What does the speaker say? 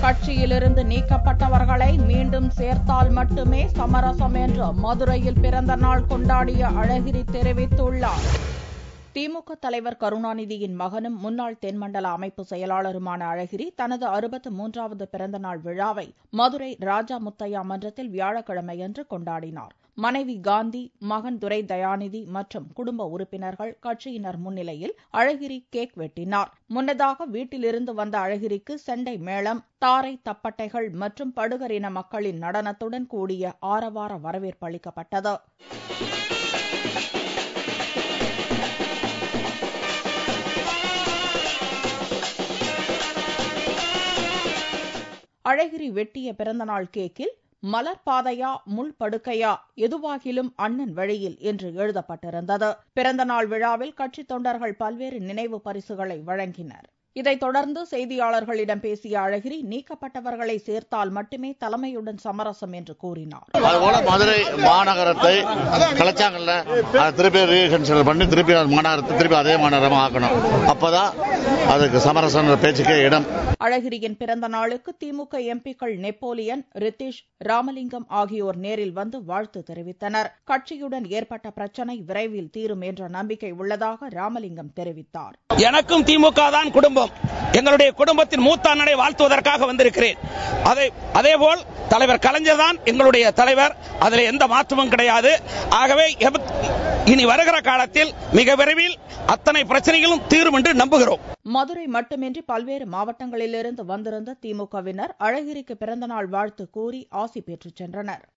கட்சியிலிருந்து நீக்கப்பட்டவர்களை மீண்டும் சேர்த்தால் மட்டுமே சமரசம் என்று மதுரையில் பிறந்த நாள் கொண்டாடிய அழகிரி தெரிவித்துள்ளார் திமுக தலைவர் கருணாநிதியின் மகனும் முன்னாள் தென்மண்டல அமைப்பு செயலாளருமான அழகிரி தனது அறுபத்து மூன்றாவது பிறந்தநாள் விழாவை மதுரை ராஜா முத்தையா மன்றத்தில் வியாழக்கிழமையன்று கொண்டாடினார் மனைவி காந்தி மகன் துரை தயாநிதி மற்றும் குடும்ப உறுப்பினர்கள் கட்சியினர் முன்னிலையில் அழகிரி கேக் வெட்டினார் முன்னதாக வீட்டிலிருந்து வந்த அழகிரிக்கு செண்டை மேளம் தாரை தப்பட்டைகள் மற்றும் படுகர் இன மக்களின் நடனத்துடன் கூடிய ஆரவார வரவேற்பு அளிக்கப்பட்டது அழகிரி வெட்டிய பிறந்தநாள் கேக்கில் மலர் பாதையா முள் படுக்கையா எதுவாகிலும் அண்ணன் வழியில் என்று எழுதப்பட்டிருந்தது பிறந்தநாள் விழாவில் கட்சித் தொண்டர்கள் பல்வேறு நினைவு பரிசுகளை வழங்கினர் இதைத் தொடர்ந்து செய்தியாளர்களிடம் பேசிய அழகிரி நீக்கப்பட்டவர்களை சேர்த்தால் மட்டுமே தலைமையுடன் சமரசம் என்று கூறினார் அதுபோல மதுரை மாநகரத்தை கலைச்சாங்கல்ல அதை திருப்பி ரீகன்சிடர் பண்ணி திருப்பி அந்த மாநகரத்தை திருப்பி அதே மாநகரமா ஆக்கணும் அப்பதான் அதுக்கு சமரசம் பேச்சுக்கே இடம் அழகிரியின் பிறந்த நாளுக்கு திமுக எம்பிக்கள் நெப்போலியன் ரித்திஷ் ராமலிங்கம் ஆகியோர் நேரில் வந்து வாழ்த்து தெரிவித்தனர் கட்சியுடன் ஏற்பட்ட பிரச்சினை விரைவில் தீரும் என்ற நம்பிக்கை உள்ளதாக ராமலிங்கம் தெரிவித்தார் எனக்கும் திமுக தான் குடும்பம் எங்களுடைய குடும்பத்தின் மூத்த அண்ணனை வாழ்த்துவதற்காக வந்திருக்கிறேன் அதே அதேபோல் தலைவர் கலைஞர் தான் எங்களுடைய தலைவர் அதில் எந்த மாற்றமும் கிடையாது ஆகவே எம- இனி வருகிற காலத்தில் மிக விரைவில் அத்தனை பிரச்சனைகளும் தீரும் என்று நம்புகிறோம் மதுரை மட்டுமின்றி பல்வேறு மாவட்டங்களிலிருந்து வந்திருந்த திமுகவினர் அழகிரிக்கு பிறந்தநாள் வாழ்த்து கூறி ஆசி பெற்றுச் சென்றனர்